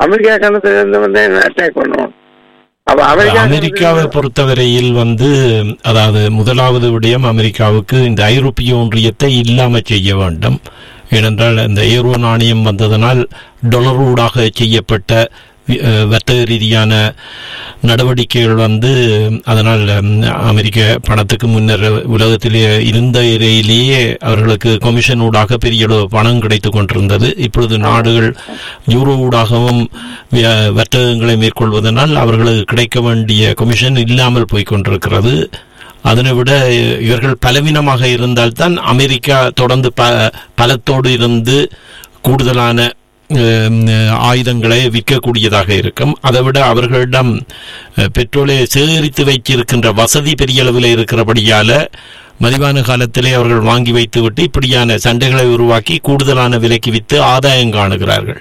America கணத்துல இருந்து வந்து என்ன அட்டாக் பண்ணுவோம் அப்ப அமெரிக்கா அமெரிக்காவை பொறுத்தவரையில் வந்து அதாவது முதலாவது விடயம் அமெரிக்காவுக்கு இந்த ஐரோப்பிய ஒன்றியத்தை இல்லாம செய்ய வேண்டும் ஏனென்றால் இந்த ஏரோ நாணயம் வந்ததனால் டொலர் ஊடாக செய்யப்பட்ட வி- அஹ், வர்த்தக ரீதியான நடவடிக்கைகள் வந்து அதனால் ம், அமெரிக்க பணத்துக்கு முன்னர் உலகத்திலே இருந்த இடையிலேயே அவர்களுக்கு கமிஷன் ஊடாக பெரிய அளவு பணம் கிடைத்துக் கொண்டிருந்தது இப்பொழுது நாடுகள் யூரோ ஊடாகவும் விய- வர்த்தகங்களை மேற்கொள்வதனால் அவர்களுக்கு கிடைக்க வேண்டிய கமிஷன் இல்லாமல் போய்க் கொண்டிருக்கிறது அதனை விட இவர்கள் பலவீனமாக இருந்தால்தான் அமெரிக்கா தொடர்ந்து ப பலத்தோடு இருந்து கூடுதலான அஹ், ஆயுதங்களை விற்கக்கூடியதாக இருக்கும் அதை விட அவர்களிடம் அஹ், பெட்ரோலை சேகரித்து வைத்திருக்கின்ற வசதி பெரிய அளவில் இருக்கிறபடியால மதிவான காலத்திலே அவர்கள் வாங்கி வைத்துவிட்டு இப்படியான சண்டைகளை உருவாக்கி கூடுதலான விலைக்கு வித்து ஆதாயம் காணுகிறார்கள்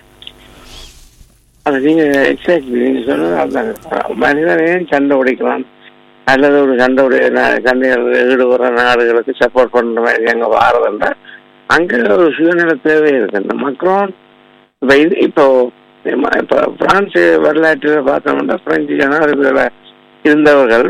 அது நீங்க எக்ஸாக்ட்லி நீங்க சொன்னது அதுதான் மனிதன் ஏன் சண்டை உடைக்கலாம் அல்லது ஒரு சண்டை உடைய நா- சண்டைகள் ஈடுபடுற நாடுகளுக்கு சப்போர்ட் பண்ற மாதிரி அங்க வாரதுன்னா அங்க ஒரு சுயநல தேவை இருக்கு இந்த மக்ரோன் இப்ப இது இப்போ ம- இப்ப பிரான்ஸ் வரலாற்றில் பார்த்தோம்னா பிரெஞ்சு ஜனாதிபதியில இருந்தவர்கள்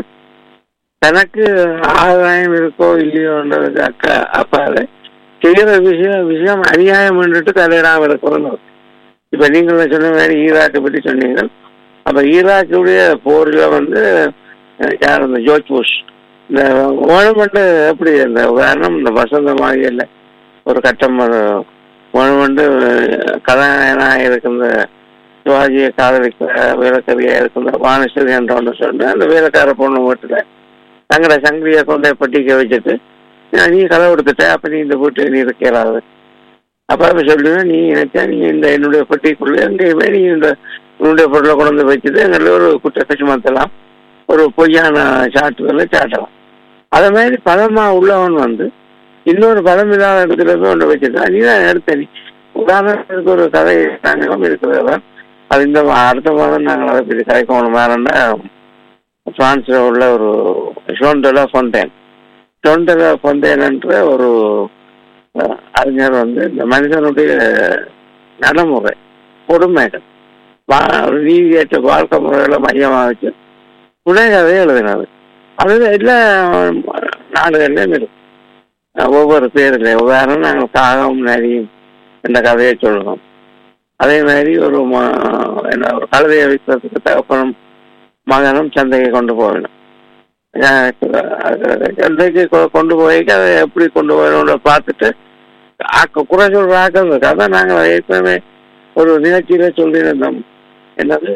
தனக்கு ஆதாயம் இருக்கோ இல்லையோன்றது அக்க அப்பால செய்யற விஷயம் விஷயம் அநியாயம் பண்ணிட்டு தலையிடாம இருக்கிறோம் இப்ப நீங்கள் சொன்ன மாதிரி ஈராக்கை பற்றி சொன்னீங்க அப்ப ஈராக்குடைய போர்ல வந்து அஹ், யார் இந்த ஜோர்ஜ் புஷ் இந்த கவர்மெண்ட் எப்படி இந்த உதாரணம் இந்த வசந்த மாளிகையில் ஒரு கட்டம் கவர்மெண்ட் கதாநாயகனாக இருக்கின்ற சிவாஜியை காதலிக்கிற வேலைக்கரியா இருக்கின்ற வானஸ்வரி என்ற ஒன்று சொன்ன அந்த வேலைக்கார பொண்ணு வீட்டுல தங்களோட சங்கிலியை கொண்டே பட்டிக்க வச்சுட்டு "அஹ், நீ கதை கொடுத்துட்ட அப்ப நீ இந்த வீட்டு நீ இருக்கலாது அப்ப அப்ப சொல்லுவேன் நீ நினைச்சா நீ இந்த என்னுடைய பெட்டிக்குள்ள எங்கேயுமே நீ இந்த உன்னுடைய பொருளை கொண்டு வந்து வச்சுட்டு எங்களை ஒரு குற்றத்தை சுமத்தலாம் ஒரு பொய்யான சாட்டுதலை சாட்டலாம் அதே மாதிரி பதமா உள்ளவன் வந்து இன்னொரு பதம் இல்லாத இடத்துல போய் ஒன்று வச்சுட்டா நீ தான் எடுத்த நீ உதாரணத்துக்கு ஒரு கதை நாங்களும் இருக்கிறதா அது இந்த மா- அடுத்த மாதம் நாங்கள் அதை பற்றி கதைக்கணும் வேறன்னா பிரான்ஸ்ல உள்ள ஒரு ஷோண்டலா ஃபொண்டேன் ஷோண்டலா ஃபொண்டேன் என்ற ஒரு அஹ், அறிஞர் வந்து இந்த மனிதனுடைய நடைமுறை கொடுமைகள் வா- ஒரு நீதியற்ற வாழ்க்கை முறைகளை மையமாக வச்சு துணை கதையை எழுதினது அது எல்லா நாடுகள்லையும் இருக்கு அஹ், ஒவ்வொரு பேரில் உதாரணம் நாங்கள் காகம் நரியும் என்ற கதையை சொல்லுவோம் அதே மாதிரி ஒரு ம- என்ன ஒரு கழுதையை வைக்கிறதுக்கு தகப்பனும் மகனும் சந்தையை கொண்டு போகணும் அஹ், சந்தைக்கு கொ- கொண்டு போய் அதை எப்படி கொண்டு போகணும்னு பார்த்துட்டு ஆக்க குறை சொல்ற ஆக்கள் இருக்கு அதான் நாங்கள் ஏற்கனவே ஒரு நிகழ்ச்சியில சொல்லியிருந்தோம் என்னது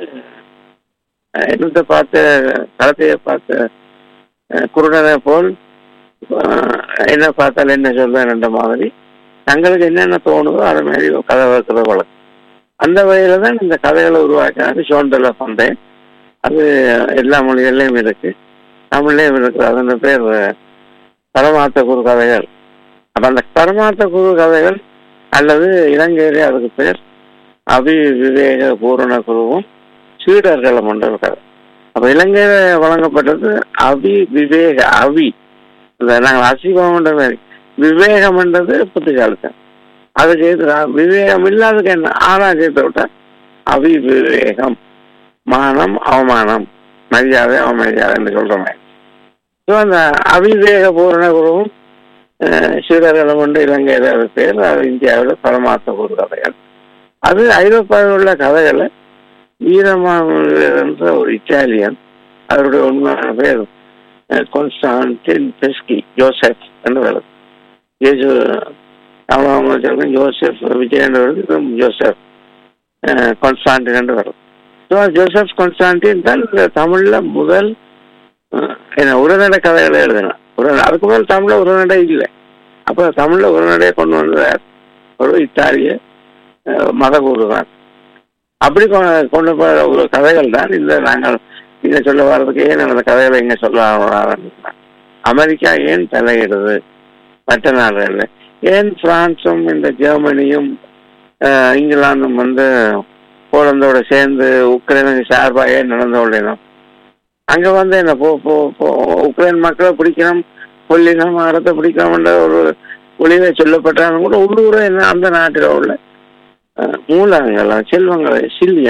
அஹ், என்னத்தை பார்த்து களத்தையை பார்த்து அஹ், குருடனை போல் அஹ், என்ன பார்த்தால் என்ன சொல்றேன் என்ற மாதிரி தங்களுக்கு என்னென்ன தோணுதோ அது மாதிரி ஒரு கதை வைக்கிற வழக்கம் அந்த வகையில தான் இந்த கதைகளை உருவாக்கினாரு சோண்டல பந்தேன் அது எல்லா மொழிகள்லையும் இருக்கு தமிழ்லையும் இருக்கு அதன் பேர் பரமார்த்த குரு கதைகள் அப்ப அந்த பரமார்த்த குரு கதைகள் அல்லது இலங்கையிலே அதுக்கு பேர் அபி விவேக பூரண குருவும் சீடர்களும் என்ற ஒரு கதை அப்ப இலங்கையில வழங்கப்பட்டது அபி விவேக அவி இந்த நாங்கள் அசிவம் என்ற மாதிரி விவேகம் என்றது புத்திகாலத்தை அதுக்கு எதிராக விவேகம் இல்லாததுக்கு என்ன ஆறாம் சேர்த்து விட்டா அவி விவேகம் மானம் அவமானம் மரியாதை அவமரியாதை என்று சொல்ற மாதிரி ஸோ அந்த அவிவேக பூரண குருவும் அஹ், சீடர்களும் கொண்டு இலங்கையில் அது பேர் அது இந்தியாவில் பரமார்த்த குரு கதைகள் அது ஐரோப்பாவில் உள்ள கதைகளை வீரமான என்ற ஒரு இட்டாலியன் அவருடைய உண்மையான பேர் அஹ், கான்ஸ்டான்டின் பெஸ்கி ஜோசப் என்று வருது இயேசு அவங்க சொல்றேன் ஜோசப் விஜய் என்று வருது இதுவும் ஜோசப் அஹ், கான்ஸ்டான்டின் என்று வருது ஸோ ஜோசப் கான்ஸ்டான்டின் தான் இந்த தமிழ்ல முதல் அஹ், என்ன உரைநடை கதைகளை எழுதினார் உரை அதுக்கு மேல் தமிழ்ல உரைநடை இல்லை அப்போ தமிழ்ல உரைநடையை கொண்டு வந்தார் ஒரு இத்தாலிய அஹ், மதகுரு தான் அப்படி கொ- கொண்டு போற ஒரு கதைகள் தான் இந்த நாங்கள் இங்க சொல்ல வர்றதுக்கு ஏன் அந்த கதைகளை இங்க சொல்ல ஆரம்பிச்சோம். அமெரிக்கா ஏன் தலையிடுது மற்ற நாடுகள்ல ஏன் பிரான்சும் இந்த ஜெர்மனியும் அஹ், இங்கிலாந்தும் வந்து போலந்தோட சேர்ந்து உக்ரைனுக்கு சார்பாக ஏன் நடந்து கொள்ளணும் அங்க வந்து என்ன போ போ போ உக்ரைன் மக்களை பிடிக்கணும் கொல்லினம் அறத்தை பிடிக்கணும்ன்ற ஒரு ஒளிவை சொல்லப்பட்டாலும் கூட உள்ளூர என்ன அந்த நாட்டில் உள்ள அஹ், மூலங்கள் செல்வங்களை சில்லிய